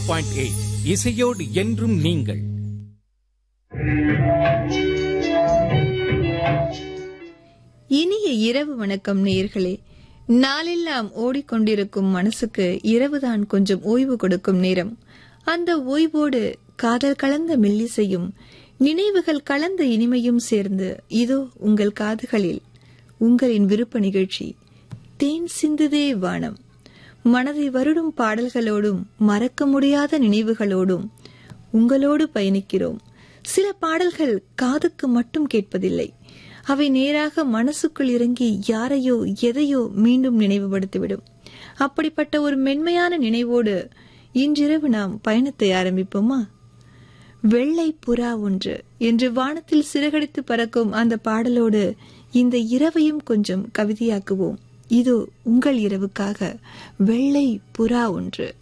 point eight இசையோடு என்றும் நீங்கள் இனிய இரவு வணக்கம் நேயர்களே நாளெல்லாம் ஓடிக்கொண்டிருக்கும் மனசுக்கு இரவுதான் கொஞ்சம் ஓய்வு கொடுக்கும் நேரம் அந்த ஓய்வோடு காதல் கலந்த மெல்லிசையும் நினைவுகள் கலந்த இனிமையும் சேர்ந்து இதோ உங்கள் காதுகளில் உங்களின் விருப்ப நிகழ்ச்சி தேன் சிந்துதே வானம் மனதை வருடும் பாடல்களோடும் மறக்க முடியாத நினைவுகளோடும் உங்களோடு பயணிக்கிறோம் சில பாடல்கள் காதுக்கு மட்டும் கேட்பதில்லை அவை நேராக மனசுக்குள் இறங்கி யாரையோ எதையோ மீண்டும் நினைவுபடுத்திவிடும் அப்படிப்பட்ட ஒரு மென்மையான நினைவோடு இன்றிரவு நாம் பயணத்தை ஆரம்பிப்போமா வெள்ளை புறா ஒன்று என்று வானத்தில் சிறகடித்து பறக்கும் அந்த பாடலோடு இந்த இரவையும் கொஞ்சம் கவிதையாக்குவோம் இதோ உங்கள் இரவுக்காக வெள்ளை புறா ஒன்று